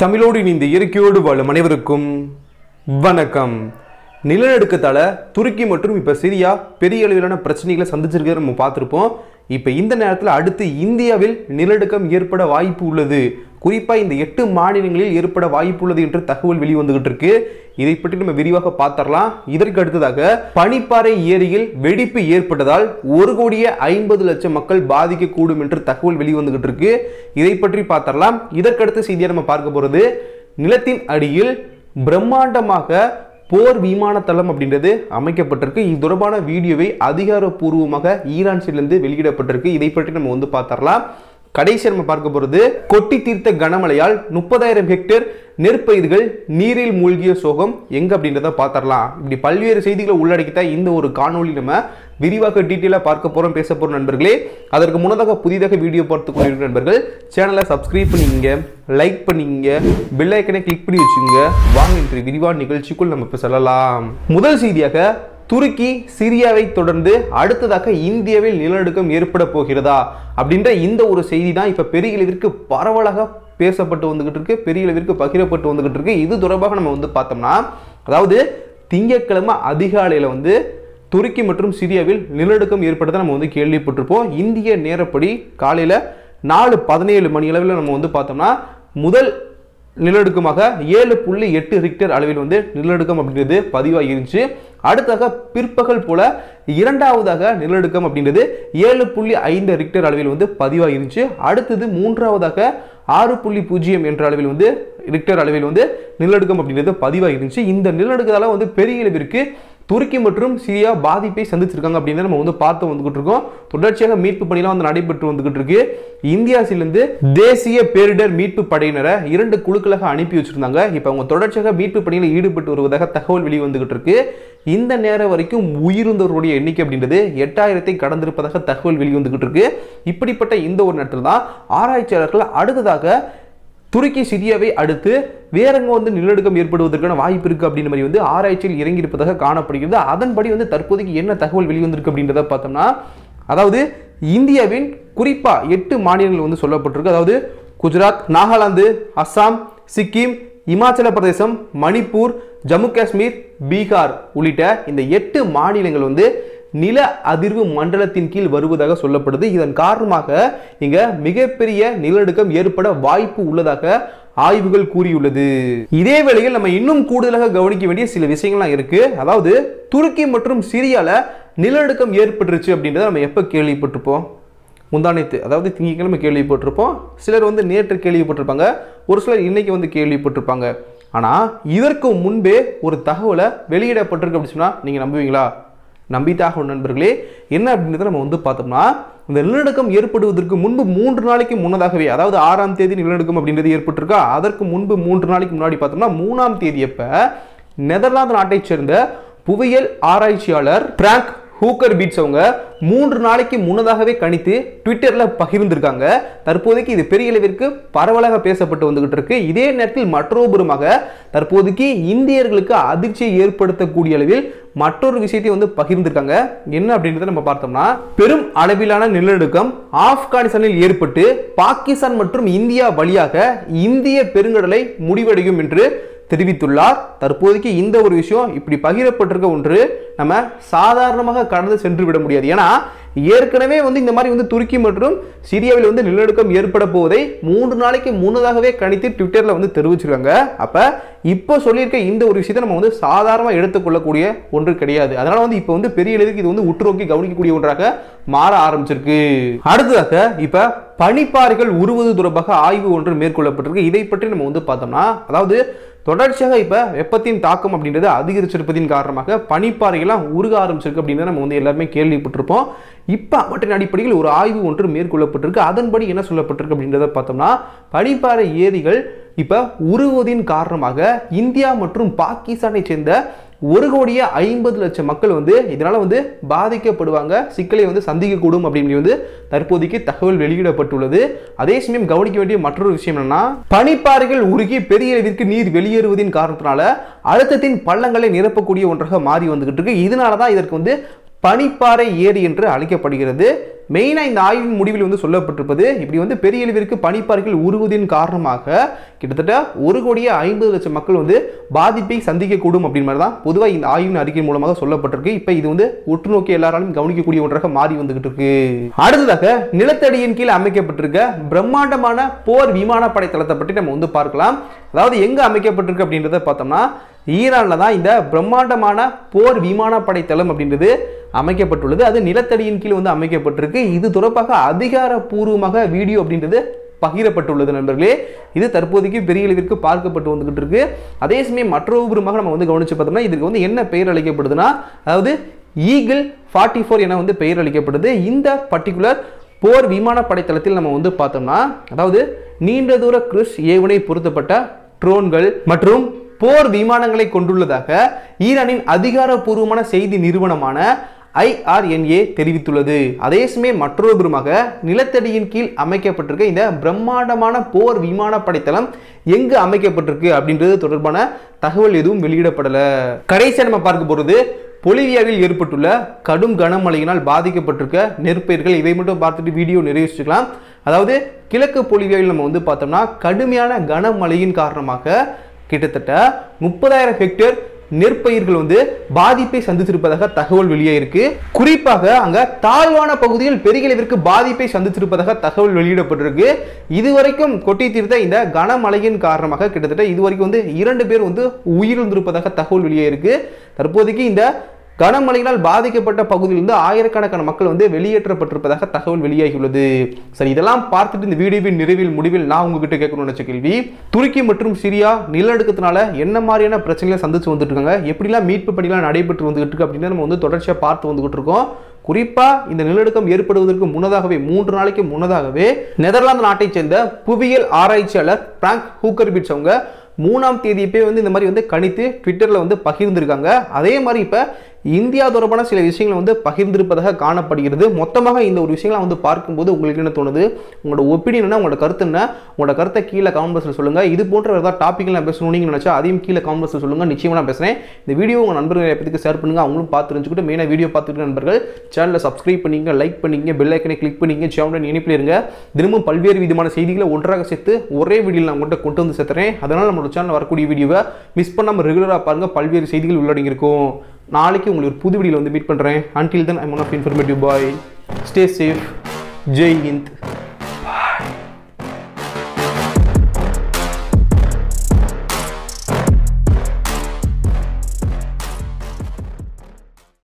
தமிழோடு இணைந்த இயற்கையோடு வாழும் அனைவருக்கும் வணக்கம் நிலநடுக்கத்தால துருக்கி மற்றும் இப்போ சிரியா பெரிய அளவிலான பிரச்சனைகளை சந்திச்சிருக்கிறத நம்ம பார்த்துருப்போம் இப்போ இந்த நேரத்தில் அடுத்து இந்தியாவில் நிலநடுக்கம் ஏற்பட வாய்ப்பு உள்ளது குறிப்பாக இந்த எட்டு மாநிலங்களில் ஏற்பட வாய்ப்பு உள்ளது என்று தகவல் வெளிவந்துகிட்டு இருக்கு இதை பற்றி நம்ம விரிவாக பார்த்தரலாம் இதற்கு அடுத்ததாக பனிப்பாறை ஏரியில் வெடிப்பு ஏற்பட்டதால் ஒரு கோடியே ஐம்பது லட்சம் மக்கள் பாதிக்கக்கூடும் என்று தகவல் வெளிவந்துகிட்டு இருக்கு இதை பற்றி பார்த்தரலாம் இதற்கடுத்த செய்தியை நம்ம பார்க்க போறது நிலத்தின் அடியில் பிரம்மாண்டமாக போர் விமான தளம் அப்படின்றது அமைக்கப்பட்டிருக்கு இது தொடர்பான வீடியோவை அதிகாரப்பூர்வமாக ஈரான் சைட்லேருந்து வெளியிடப்பட்டிருக்கு இதை பற்றி நம்ம வந்து பார்த்தரலாம் கடைசி நம்ம பார்க்க போகிறது கொட்டி தீர்த்த கனமழையால் முப்பதாயிரம் ஹெக்டேர் நெற்பயிர்கள் நீரில் மூழ்கிய சோகம் எங்க அப்படின்றத பார்த்தரலாம் இப்படி பல்வேறு செய்திகளை உள்ளடக்கித்தான் இந்த ஒரு காணொளி நம்ம விரிவாக டீட்டெயிலாக பார்க்க போறோம் பேச போறோம் நண்பர்களே அதற்கு முன்னதாக புதிதாக வீடியோ பார்த்து கொண்டிருக்கிற நண்பர்கள் சேனலை சப்ஸ்கிரைப் பண்ணிக்கங்க லைக் பண்ணிக்கங்க பெல் ஐக்கனை கிளிக் பண்ணி வச்சுக்கோங்க வாங்க இன்று விரிவான நிகழ்ச்சிக்குள் நம்ம இப்போ செல்லலாம் முதல் செய்தியாக துருக்கி சிரியாவை தொடர்ந்து அடுத்ததாக இந்தியாவில் நிலநடுக்கம் ஏற்பட போகிறதா அப்படின்ற இந்த ஒரு செய்தி தான் இப்போ பெரிய அளவிற்கு பரவலாக பேசப்பட்டு வந்துகிட்டு இருக்கு பெரிய அளவிற்கு பகிரப்பட்டு வந்துகிட்டு இருக்கு இது தொடர்பாக நம்ம வந்து பார்த்தோம்னா அதாவது திங்கட்கிழமை அதிகாலையில் வந்து துருக்கி மற்றும் சிரியாவில் நிலநடுக்கம் ஏற்பட்டதை நம்ம வந்து கேள்விப்பட்டிருப்போம் இந்திய நேரப்படி காலையில் நாலு பதினேழு மணி அளவில் நம்ம வந்து பார்த்தோம்னா முதல் நிலநடுக்கமாக ஏழு புள்ளி எட்டு ரிக்டர் அளவில் வந்து நிலநடுக்கம் அப்படின்றது பதிவாகிருந்துச்சு அடுத்ததாக பிற்பகல் போல இரண்டாவதாக நிலநடுக்கம் அப்படின்றது ஏழு புள்ளி ஐந்து ரிக்டர் அளவில் வந்து பதிவாகிருந்துச்சு அடுத்தது மூன்றாவதாக ஆறு புள்ளி பூஜ்ஜியம் என்ற அளவில் வந்து ரிக்டர் அளவில் வந்து நிலநடுக்கம் அப்படின்றது பதிவாகிருந்துச்சு இந்த நிலநடுக்கத்தால வந்து பெரிய அளவிற்கு துருக்கி மற்றும் சிரியா பாதிப்பை சந்திச்சிருக்காங்க அப்படின்னு நம்ம வந்து பார்த்து வந்துகிட்டு இருக்கோம் தொடர்ச்சியாக மீட்பு பணியெல்லாம் வந்து நடைபெற்று வந்துகிட்டு இருக்கு இந்தியாசிலிருந்து தேசிய பேரிடர் மீட்பு படையினரை இரண்டு குழுக்களாக அனுப்பி வச்சிருந்தாங்க இப்போ அவங்க தொடர்ச்சியாக மீட்பு பணியில் ஈடுபட்டு வருவதாக தகவல் வெளிவந்துகிட்டு இருக்கு இந்த நேரம் வரைக்கும் உயிரிழந்தவருடைய எண்ணிக்கை அப்படின்றது எட்டாயிரத்தை கடந்திருப்பதாக தகவல் வெளிவந்துகிட்டு இருக்கு இப்படிப்பட்ட இந்த ஒரு நேரத்தில் தான் ஆராய்ச்சியாளர்கள் அடுத்ததாக துருக்கி சிரியாவை அடுத்து வேற எங்க வந்து நிலநடுக்கம் ஏற்படுவதற்கான வாய்ப்பு இருக்கு அப்படின்ற மாதிரி வந்து ஆராய்ச்சியில் இறங்கி இருப்பதாக காணப்படுகிறது அதன்படி வந்து தற்போதைக்கு என்ன தகவல் வெளிவந்திருக்கு அப்படின்றத பார்த்தோம்னா அதாவது இந்தியாவின் குறிப்பா எட்டு மாநிலங்கள் வந்து சொல்லப்பட்டிருக்கு அதாவது குஜராத் நாகாலாந்து அஸ்ஸாம் சிக்கிம் இமாச்சல பிரதேசம் மணிப்பூர் ஜம்மு காஷ்மீர் பீகார் உள்ளிட்ட இந்த எட்டு மாநிலங்கள் வந்து நில அதிர்வு மண்டலத்தின் கீழ் வருவதாக சொல்லப்படுது இதன் காரணமாக இங்க மிகப்பெரிய நிலநடுக்கம் ஏற்பட வாய்ப்பு உள்ளதாக ஆய்வுகள் கூறியுள்ளது இதே வேளையில் நம்ம இன்னும் கூடுதலாக கவனிக்க வேண்டிய சில விஷயங்கள்லாம் இருக்கு அதாவது துருக்கி மற்றும் சிரியால நிலநடுக்கம் ஏற்பட்டுருச்சு அப்படின்றத நம்ம எப்போ கேள்விப்பட்டிருப்போம் முந்தானத்து அதாவது திங்கக்கிழமை கேள்விப்பட்டிருப்போம் சிலர் வந்து நேற்று கேள்விப்பட்டிருப்பாங்க ஒரு சிலர் இன்னைக்கு வந்து கேள்விப்பட்டிருப்பாங்க ஆனால் இதற்கு முன்பே ஒரு தகவலை வெளியிடப்பட்டிருக்கு அப்படின்னு சொன்னால் நீங்கள் நம்புவீங்களா நம்பித்தாக நண்பர்களே என்ன அப்படின்றத நம்ம வந்து பார்த்தோம்னா இந்த நிலநடுக்கம் ஏற்படுவதற்கு முன்பு மூன்று நாளைக்கு முன்னதாகவே அதாவது ஆறாம் தேதி நிலநடுக்கம் அப்படின்றது ஏற்பட்டிருக்கா அதற்கு முன்பு மூன்று நாளைக்கு முன்னாடி பார்த்தோம்னா மூணாம் தேதி அப்ப நெதர்லாந்து நாட்டைச் சேர்ந்த புவியியல் ஆராய்ச்சியாளர் பிராங்க் ஹூக்கர் பீட்ஸ் அவங்க மூன்று நாளைக்கு முன்னதாகவே கணித்து ட்விட்டர்ல பகிர்ந்திருக்காங்க தற்போதைக்கு இது பெரிய அளவிற்கு பரவலாக பேசப்பட்டு வந்துகிட்டு இருக்கு இதே நேரத்தில் மற்றொருபுறமாக தற்போதைக்கு இந்தியர்களுக்கு அதிர்ச்சியை ஏற்படுத்தக்கூடிய அளவில் மற்றொரு விஷயத்தை வந்து பகிர்ந்திருக்காங்க என்ன அப்படின்றத நம்ம பார்த்தோம்னா பெரும் அளவிலான நிலநடுக்கம் ஆப்கானிஸ்தானில் ஏற்பட்டு பாகிஸ்தான் மற்றும் இந்தியா வழியாக இந்திய பெருங்கடலை முடிவடையும் என்று தெரிவித்துள்ளார் தற்போதைக்கு இந்த ஒரு விஷயம் இப்படி பகிரப்பட்டிருக்க ஒன்று நம்ம சாதாரணமாக கடந்து சென்று விட முடியாது ஏன்னா ஏற்கனவே வந்து இந்த மாதிரி வந்து துருக்கி மற்றும் சிரியாவில் வந்து நிலநடுக்கம் ஏற்பட போவதை மூன்று நாளைக்கு முன்னதாகவே கணித்து ட்விட்டர்ல வந்து தெரிவிச்சிருக்காங்க அப்ப இப்போ சொல்லியிருக்க இந்த ஒரு விஷயத்தை நம்ம வந்து சாதாரணமாக எடுத்துக்கொள்ளக்கூடிய ஒன்று கிடையாது அதனால வந்து இப்போ வந்து பெரிய அளவுக்கு இது வந்து உற்றுநோக்கி கவனிக்கக்கூடிய ஒன்றாக மாற ஆரம்பிச்சிருக்கு அடுத்ததாக இப்ப பனிப்பாறைகள் உருவது தொடர்பாக ஆய்வு ஒன்று மேற்கொள்ளப்பட்டிருக்கு இதை பற்றி நம்ம வந்து பார்த்தோம்னா அதாவது தொடர்ச்சியாக இப்போ வெப்பத்தின் தாக்கம் அப்படின்றது அதிகரிச்சிருப்பதின் காரணமாக பனிப்பாறைகள்லாம் உருக ஆரம்பிச்சிருக்கு அப்படின்றத நம்ம வந்து எல்லாருமே கேள்விப்பட்டிருப்போம் இப்போ அவற்றின் அடிப்படையில் ஒரு ஆய்வு ஒன்று மேற்கொள்ளப்பட்டிருக்கு அதன்படி என்ன சொல்லப்பட்டிருக்கு அப்படின்றத பார்த்தோம்னா பனிப்பாறை ஏரிகள் இப்போ உருவதின் காரணமாக இந்தியா மற்றும் பாகிஸ்தானை சேர்ந்த ஒரு கோடியே ஐம்பது லட்சம் மக்கள் வந்து இதனால வந்து பாதிக்கப்படுவாங்க சிக்கலை வந்து சந்திக்கக்கூடும் அப்படின்னு வந்து தற்போதைக்கு தகவல் வெளியிடப்பட்டுள்ளது அதே சமயம் கவனிக்க வேண்டிய மற்றொரு விஷயம் என்னன்னா பனிப்பாறைகள் உருகி பெரிய அளவிற்கு நீர் வெளியேறுவதின் காரணத்தினால அழுத்தத்தின் பள்ளங்களை நிரப்பக்கூடிய ஒன்றாக மாறி வந்துகிட்டு இருக்கு இதனால தான் இதற்கு வந்து பனிப்பாறை ஏரி என்று அழைக்கப்படுகிறது மெயினாக இந்த ஆய்வின் முடிவில் வந்து சொல்லப்பட்டிருப்பது இப்படி வந்து பெரிய அளவிற்கு பனிப்பாறைகள் உருகுவதின் காரணமாக கிட்டத்தட்ட ஒரு கோடியே ஐம்பது லட்சம் மக்கள் வந்து பாதிப்பை சந்திக்கக்கூடும் அப்படின்னு மாதிரி தான் பொதுவாக இந்த ஆய்வின் அறிக்கை மூலமாக சொல்லப்பட்டிருக்கு இப்போ இது வந்து உற்று நோக்கி எல்லாராலும் கவனிக்கக்கூடிய ஒன்றாக மாறி வந்துகிட்டு இருக்கு அடுத்ததாக நிலத்தடியின் கீழ் அமைக்கப்பட்டிருக்க பிரம்மாண்டமான போர் விமானப்படை தளத்தை பற்றி நம்ம வந்து பார்க்கலாம் அதாவது எங்க அமைக்கப்பட்டிருக்கு அப்படின்றத பார்த்தோம்னா ஈரானில் தான் இந்த பிரம்மாண்டமான போர் விமானப்படை தளம் அப்படின்றது அமைக்கப்பட்டுள்ளது அது நிலத்தடியின் கீழ் வந்து அமைக்கப்பட்டிருக்கு இது தொடர்பாக அதிகாரப்பூர்வமாக வீடியோ அப்படின்றது பகிரப்பட்டுள்ளது நண்பர்களே இது தற்போதைக்கு பெரிய அளவிற்கு பார்க்கப்பட்டு வந்துகிட்டு இருக்கு அதே சமயம் மற்றொருபுறமாக நம்ம வந்து கவனிச்சு பார்த்தோம்னா இதுக்கு வந்து என்ன பெயர் அளிக்கப்படுதுன்னா அதாவது ஈகிள் ஃபார்ட்டி ஃபோர் என வந்து பெயர் அளிக்கப்படுது இந்த பர்டிகுலர் போர் விமானப்படை தளத்தில் நம்ம வந்து பார்த்தோம்னா அதாவது நீண்ட தூர கிறிஸ் ஏவுனை பொருத்தப்பட்ட ட்ரோன்கள் மற்றும் போர் விமானங்களை கொண்டுள்ளதாக ஈரானின் அதிகாரப்பூர்வமான செய்தி நிறுவனமான ஐஆர்என்ஏ தெரிவித்துள்ளது அதே சமயம் மற்றொரு புறமாக நிலத்தடியின் கீழ் அமைக்கப்பட்டிருக்க இந்த பிரம்மாண்டமான போர் விமானப்படை தளம் எங்கு அமைக்கப்பட்டிருக்கு அப்படின்றது தொடர்பான தகவல் எதுவும் வெளியிடப்படலை கடைசியாக நம்ம பார்க்க போகிறது பொலிவியாவில் ஏற்பட்டுள்ள கடும் கனமழையினால் பாதிக்கப்பட்டிருக்க நெற்பயிர்கள் இவை மட்டும் பார்த்துட்டு வீடியோ நிறைவேற்றிக்கலாம் அதாவது கிழக்கு பொலிவியாவில் நம்ம வந்து பார்த்தோம்னா கடுமையான கனமழையின் காரணமாக கிட்டத்தட்ட முப்பதாயிரம் ஹெக்டேர் நெற்பயிர்கள் வந்து பாதிப்பை சந்தித்திருப்பதாக தகவல் வெளியாயிருக்கு குறிப்பாக அங்க தாழ்வான பகுதியில் பெரிய அளவிற்கு பாதிப்பை சந்தித்திருப்பதாக தகவல் வெளியிடப்பட்டிருக்கு இதுவரைக்கும் கொட்டி தீர்த்த இந்த கனமழையின் காரணமாக கிட்டத்தட்ட இதுவரைக்கும் வந்து இரண்டு பேர் வந்து உயிரிழந்திருப்பதாக தகவல் வெளியாயிருக்கு தற்போதைக்கு இந்த கனமழையினால் பாதிக்கப்பட்ட பகுதியிலிருந்து ஆயிரக்கணக்கான மக்கள் வந்து வெளியேற்றப்பட்டிருப்பதாக தகவல் வெளியாகியுள்ளது சரி இதெல்லாம் பார்த்துட்டு இந்த வீடியோவின் நிறைவில் முடிவில் நான் உங்ககிட்ட கேட்கணும்னு நினைச்ச கேள்வி துருக்கி மற்றும் சிரியா நிலநடுக்கத்தினால என்ன மாதிரியான பிரச்சனைகளை சந்திச்சு வந்துட்டு இருக்காங்க எப்படிலாம் மீட்பு பணிகளாக நடைபெற்று வந்துகிட்டு இருக்கு அப்படின்னு நம்ம வந்து தொடர்ச்சியாக பார்த்து வந்துகிட்டு இருக்கோம் குறிப்பா இந்த நிலநடுக்கம் ஏற்படுவதற்கு முன்னதாகவே மூன்று நாளைக்கு முன்னதாகவே நெதர்லாந்து நாட்டைச் சேர்ந்த புவியியல் ஆராய்ச்சியாளர் பிராங்க் ஹூக்கர்பிட்ஸ் அவங்க மூணாம் தேதி இப்போ வந்து இந்த மாதிரி வந்து கணித்து ட்விட்டரில் வந்து பகிர்ந்திருக்காங்க அதே மாதிரி இப்போ இந்தியா தொடர்பான சில விஷயங்களை வந்து பகிர்ந்திருப்பதாக காணப்படுகிறது மொத்தமாக இந்த ஒரு விஷயங்களை வந்து பார்க்கும்போது உங்களுக்கு என்ன தோணுது உங்களோட ஒப்பீனியன் என்ன உங்களோட கருத்து என்ன உங்களோட கருத்தை கீழே காமெண்ட் பாக்ஸில் சொல்லுங்கள் இது போன்ற ஏதாவது டாப்பிக்கில் நான் பேசணும் நீங்கள் நினச்சா அதையும் கீழே காமெண்ட் பாக்ஸில் சொல்லுங்கள் நிச்சயமாக நான் பேசுகிறேன் இந்த வீடியோ உங்கள் நண்பர்கள் எப்போதுக்கு ஷேர் பண்ணுங்கள் அவங்களும் பார்த்து தெரிஞ்சுக்கிட்டு மெயினாக வீடியோ பார்த்துக்கிட்டு நண்பர்கள் சேனலை சப்ஸ்கிரைப் பண்ணிங்க லைக் பண்ணிங்க பெல் ஐக்கனை கிளிக் பண்ணிங்க சேனலுடன் இணைப்பில் இருங்க தினமும் பல்வேறு விதமான செய்திகளை ஒன்றாக சேர்த்து ஒரே வீடியோவில் நான் உங்கள்கிட்ட கொண்டு வந்து சேர்த்துறேன் அதனால் நம்மளோட சேனல் வரக்கூடிய வீடியோவை மிஸ் பண்ணாமல் ரெகுலராக பாருங்கள் பல்வேறு செய்திகள் உள்ளடங்கியிருக்கும் நாளைக்கு உங்களுக்கு ஒரு புது வீடியோவில் வந்து மீட் பண்ணுறேன் until then I one of informative bye stay safe Jai Hind